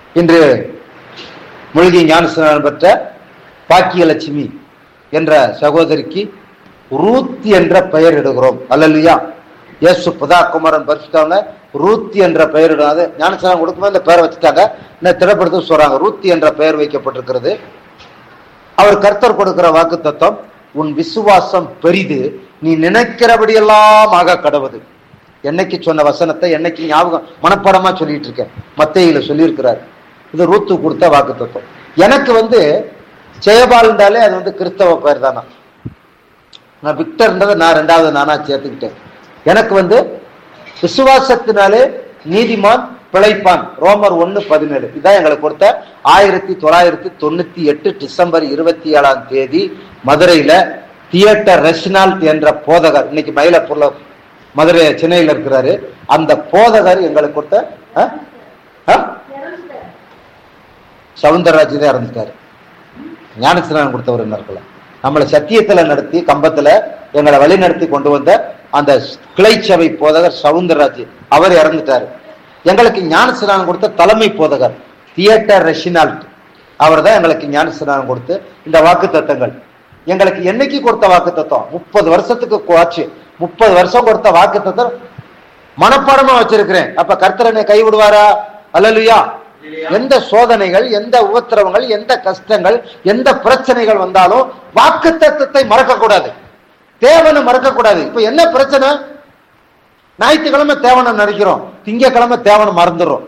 இன்று மூழ்கி ஞானஸ்நானம் பெற்ற பாக்கியலட்சுமி என்ற சகோதரிக்கு ரூத் என்ற பெயர் இடுகிறோம் அல்லல்லையா இயேசு புதா குமரன் பரிசுத்தாங்க ரூத் என்ற பெயர் இடாது ஞானஸ்நானம் கொடுக்கும்போது இந்த பெயரை வச்சுட்டாங்க இன்னும் திரைப்படத்துக்கு சொல்றாங்க ரூத் என்ற பெயர் வைக்கப்பட்டிருக்கிறது அவர் கர்த்தர் கொடுக்கிற வாக்கு தத்துவம் உன் விசுவாசம் பெரிது நீ நினைக்கிறபடியெல்லாம் ஆக கடவுது என்னைக்கு சொன்ன வசனத்தை என்னைக்கு ஞாபகம் மனப்பாடமா சொல்லிட்டு இருக்கேன் மத்தையில சொல்லியிருக்கிறார் இது ரூத்து கொடுத்த வாக்கு தத்துவம் எனக்கு வந்து ஜெயபால்ன்றாலே அது வந்து கிறிஸ்தவ பெயர் தானா நான் விக்டர்ன்றதை நான் ரெண்டாவது நானா சேர்த்துக்கிட்டேன் எனக்கு வந்து விசுவாசத்தினாலே நீதிமான் பிழைப்பான் ரோமர் ஒன்னு பதினேழு இதான் எங்களுக்கு கொடுத்த ஆயிரத்தி தொள்ளாயிரத்தி தொண்ணூத்தி எட்டு டிசம்பர் இருபத்தி ஏழாம் தேதி மதுரையில தியேட்டர் ரெசினால்ட் என்ற போதகர் இன்னைக்கு மயிலாப்பூர்ல மதுரை சென்னையில இருக்கிறாரு அந்த போதகர் எங்களுக்கு கொடுத்த ஆ? ஆ? சவுந்தரராஜ் தான் இறந்துட்டாரு ஞானஸ்நானம் கொடுத்தவர் என்ன இருக்கல நம்மளை சத்தியத்துல நடத்தி கம்பத்துல எங்களை வழி நடத்தி கொண்டு வந்த அந்த கிளை சபை போதகர் சவுந்தரராஜ் அவர் இறந்துட்டாரு எங்களுக்கு ஞானஸ்நானம் கொடுத்த தலைமை போதகர் தியேட்டர் ரெஷினால்ட் அவர் தான் எங்களுக்கு ஞானஸ்நானம் கொடுத்து இந்த வாக்கு தத்தங்கள் எங்களுக்கு என்னைக்கு கொடுத்த வாக்கு தத்துவம் முப்பது வருஷத்துக்கு ஆச்சு முப்பது வருஷம் கொடுத்த வாக்கு தத்துவம் மனப்பாடமா வச்சிருக்கிறேன் அப்ப கர்த்தரனை கைவிடுவாரா அல்லலுயா எந்த சோதனைகள் எந்த உபத்திரவங்கள் எந்த கஷ்டங்கள் எந்த பிரச்சனைகள் வந்தாலும் வாக்கு தத்துவத்தை மறக்க கூடாது தேவனை மறக்க கூடாது இப்ப என்ன பிரச்சனை ஞாயிற்றுக்கிழமை தேவனை நினைக்கிறோம் திங்கக்கிழமை தேவனை மறந்துடுறோம்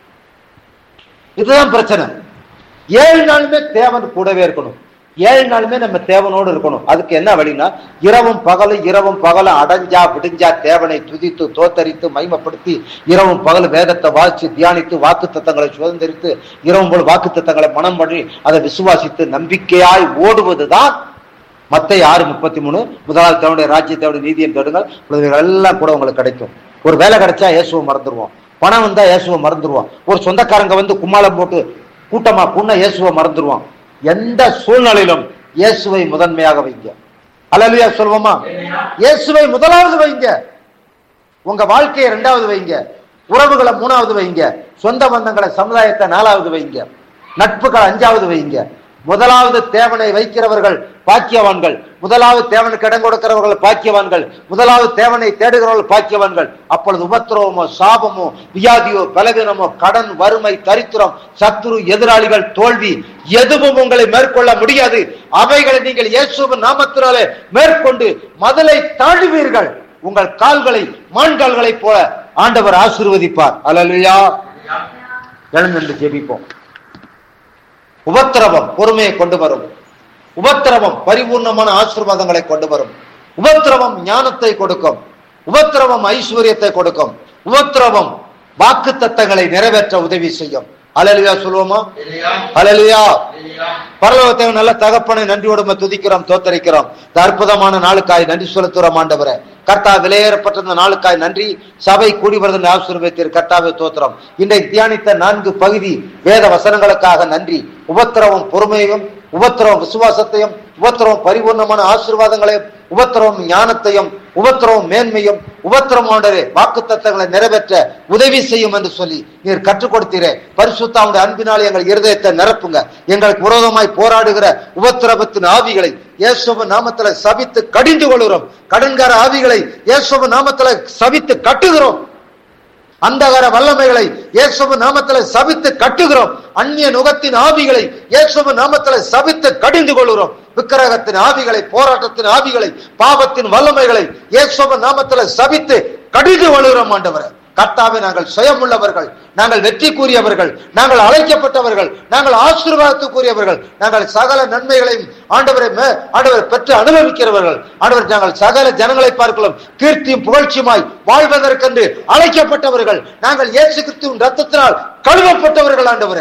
இதுதான் பிரச்சனை ஏழு நாளுமே தேவன் கூடவே இருக்கணும் ஏழு நாளுமே நம்ம தேவனோடு இருக்கணும் அதுக்கு என்ன வழினா இரவும் பகலும் இரவும் பகலும் அடைஞ்சா விடிஞ்சா தேவனை துதித்து தோத்தரித்து மைமப்படுத்தி இரவும் பகல் வேதத்தை வாசித்து தியானித்து வாக்கு தத்தங்களை சுதந்திரித்து இரவும் போல் வாக்கு தத்தங்களை மனம் பண்ணி அதை விசுவாசித்து நம்பிக்கையாய் ஓடுவதுதான் மத்தை ஆறு முப்பத்தி மூணு முதலாவது தேவனுடைய ராஜ்யத்தோட நீதியை தேடுங்கள் இவைகள் எல்லாம் கூட உங்களுக்கு கிடைக்கும் ஒரு வேலை கிடைச்சா இயேசுவை மறந்துடுவோம் பணம் வந்தா இயேசுவை மறந்துடுவோம் ஒரு சொந்தக்காரங்க வந்து கும்மாளம் போட்டு கூட்டமா புண்ண இயேசுவை மறந்துடுவோம் எந்த சூழ்நிலையிலும் இயேசுவை முதன்மையாக வைங்க அல்லலுயா சொல்வோமா இயேசுவை முதலாவது வைங்க உங்க வாழ்க்கையை இரண்டாவது வைங்க உறவுகளை மூணாவது வைங்க சொந்த பந்தங்களை சமுதாயத்தை நாலாவது வைங்க நட்புகளை அஞ்சாவது வைங்க முதலாவது தேவனை வைக்கிறவர்கள் பாக்கியவான்கள் முதலாவது தேவனுக்கு இடம் கொடுக்கிறவர்கள் பாக்கியவான்கள் முதலாவது தேவனை தேடுகிறவர்கள் பாக்கியவான்கள் அப்பொழுது உபத்திரவமோ சாபமோ வியாதியோ பலவீனமோ கடன் வறுமை தரித்திரம் சத்துரு எதிராளிகள் தோல்வி எதுவும் உங்களை மேற்கொள்ள முடியாது அவைகளை நீங்கள் இயேசுவின் நாமத்தினாலே மேற்கொண்டு மதலை தாண்டுவீர்கள் உங்கள் கால்களை மான்கால்களை போல ஆண்டவர் ஆசீர்வதிப்பார் அல்லா எழுந்து ஜெபிப்போம் உபத்திரவம் பொறுமையை கொண்டு வரும் உபத்திரவம் பரிபூர்ணமான ஆசீர்வாதங்களை கொண்டு வரும் உபத்திரவம் ஞானத்தை கொடுக்கும் உபத்திரவம் ஐஸ்வர்யத்தை கொடுக்கும் உபத்திரவம் வாக்கு தத்தங்களை நிறைவேற்ற உதவி செய்யும் அலலியா சொல்லுவோமா அலலியா பரலோகத்தை நல்ல தகப்பனை நன்றியோடு உம்மை துதிக்கிறோம் தோத்தரிக்கிறோம் இந்த அற்புதமான நாளுக்காய் நன்றி செலுத்துகிறோம் ஆண்டவரே கர்த்தா விலையேறப்பட்ட இந்த நாளுக்காய் நன்றி சபை கூடி வருகின்ற ஆசிர்வத்திற்கு கர்த்தாவை தோத்திரம் இன்றைக்கு தியானித்த நான்கு பகுதி வேத வசனங்களுக்காக நன்றி உபத்திரவம் பொறுமையும் உபத்திரவம் விசுவாசத்தையும் உபத்திரவம் பரிபூர்ணமான ஆசீர்வாதங்களையும் உபத்திரவம் ஞானத்தையும் உபத்திரவம் மேன்மையும் உபத்திரம் ஆண்டரே வாக்கு தத்தங்களை நிறைவேற்ற உதவி செய்யும் என்று சொல்லி நீர் கற்றுக் கொடுத்தீரே பரிசுத்தாவுடைய அன்பினால் எங்கள் இருதயத்தை நிரப்புங்க எங்களுக்கு விரோதமாய் போராடுகிற உபத்திரவத்தின் ஆவிகளை இயேசுவ நாமத்துல சபித்து கடிந்து கொள்கிறோம் கடன்கார ஆவிகளை இயேசுவ நாமத்துல சபித்து கட்டுகிறோம் அந்தகர வல்லமைகளை இயேசுவ நாமத்துல சபித்து கட்டுகிறோம் அந்நிய நுகத்தின் ஆவிகளை இயேசுவ நாமத்துல சபித்து கடிந்து கொள்கிறோம் விக்கிரகத்தின் ஆவிகளை போராட்டத்தின் ஆவிகளை பாவத்தின் வல்லமைகளை இயேசுவ நாமத்துல சபித்து கடிந்து கொள்கிறோம் ஆண்டவரை கர்த்தாவே நாங்கள் சுயமுள்ளவர்கள் நாங்கள் வெற்றி கூறியவர்கள் நாங்கள் அழைக்கப்பட்டவர்கள் நாங்கள் ஆசீர்வாதத்துக்குரியவர்கள் நாங்கள் சகல நன்மைகளையும் ஆண்டவரை மே- ஆண்டவரை பெற்று அனுபவிக்கிறவர்கள் ஆண்டவர் நாங்கள் சகல ஜனங்களை பார்க்கலாம் கீர்த்தியும் புகழ்ச்சியுமாய் வாழ்வதற்கென்று அழைக்கப்பட்டவர்கள் நாங்கள் இயேசு கிறிஸ்துவின் ரத்தத்தினால் கழுவப்பட்டவர்கள் ஆண்டவரே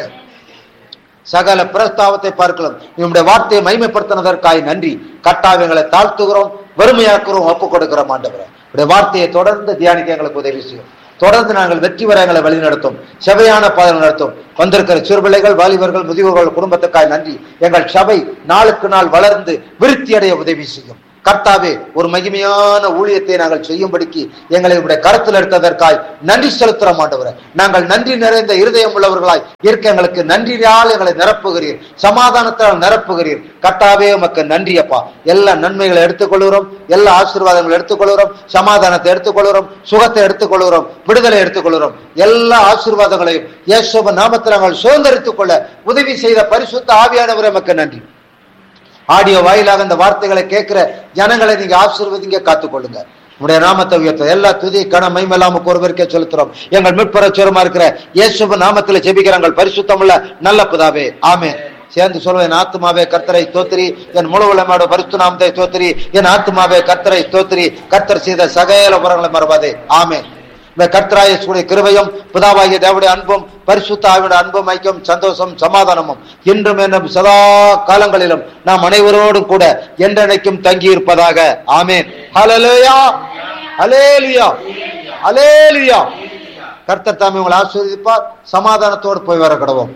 சகல பிரஸ்தாவத்தை பார்க்கலாம் நம்முடைய வார்த்தையை மைமைப்படுத்தினதற்காய் நன்றி கட்டாவை எங்களை தாழ்த்துகிறோம் வறுமையாக்குறோம் ஒப்புக் கொடுக்கிறோம் ஆண்டவரே உடைய வார்த்தையை தொடர்ந்து தியானிக்க எங்களுக்கு உதவி செய்யும் தொடர்ந்து நாங்கள் வெற்றி பெற எங்களை வழி நடத்தும் செவையான பாதை நடத்தும் வந்திருக்கிற சிறுபிள்ளைகள் வாலிபர்கள் முதியோர்கள் குடும்பத்துக்காய் நன்றி எங்கள் சபை நாளுக்கு நாள் வளர்ந்து விருத்தி அடைய உதவி செய்யும் கர்த்தாவே ஒரு மகிமையான ஊழியத்தை நாங்கள் செய்யும்படிக்கு எங்களை உடைய கருத்தில் எடுத்ததற்காய் நன்றி செலுத்துறோம் ஆண்டவரே நாங்கள் நன்றி நிறைந்த இருதயம் உள்ளவர்களாய் இருக்க எங்களுக்கு நன்றியால் எங்களை நிரப்புகிறீர் சமாதானத்தால் நிரப்புகிறீர் கர்த்தாவே உமக்கு நன்றி அப்பா எல்லா நன்மைகளை எடுத்துக்கொள்கிறோம் எல்லா ஆசீர்வாதங்களை எடுத்துக்கொள்கிறோம் சமாதானத்தை எடுத்துக்கொள்கிறோம் சுகத்தை எடுத்துக்கொள்கிறோம் விடுதலை எடுத்துக்கொள்கிறோம் எல்லா ஆசீர்வாதங்களையும் இயேசுவ நாமத்தில் நாங்கள் சுதந்திரித்துக் கொள்ள உதவி செய்த பரிசுத்த ஆவியானவரே உமக்கு நன்றி ஆடியோ வாயிலாக இந்த வார்த்தைகளை கேட்கிற ஜனங்களை நீங்க ஆசீர்வதிங்க காத்துக்கொள்ளுங்க உடைய நாமத்தை உயர்த்த எல்லா துதி கன மைமெல்லாமுக்கு ஒருவருக்கே செலுத்துறோம் எங்கள் மீட்புற சுரமா இருக்கிற இயேசுவ நாமத்தில் ஜெபிக்கிறாங்கள் பரிசுத்தமுள்ள நல்ல புதாவே ஆமே சேர்ந்து சொல்லுவேன் என் ஆத்மாவே கர்த்தரை தோத்திரி என் முழு உலமாடு பரிசு நாமத்தை தோத்திரி என் ஆத்மாவே கர்த்தரை தோத்திரி கர்த்தர் செய்த சகல உரங்களை மறவாதே ஆமே இந்த கர்த்தராயசுடைய கிருபையும் பிதாவாகிய தேவடைய அன்பும் பரிசுத்த ஆவியோட அன்பும் ஐக்கியம் சந்தோஷம் சமாதானமும் இன்றும் என்னும் சதா காலங்களிலும் நாம் அனைவரோடும் கூட என்றென்னைக்கும் தங்கி இருப்பதாக ஆமேன் ஹalleluya ஹalleluya ஹalleluya கர்த்தர் தாமே உங்களை ஆசீர்வதிப்பார் சமாதானத்தோடு போய் வர கடவோம்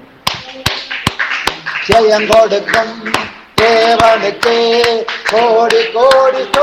ஜெயங்கொடுக்கும் தேவனுக்கு கோடி கோடி கோடி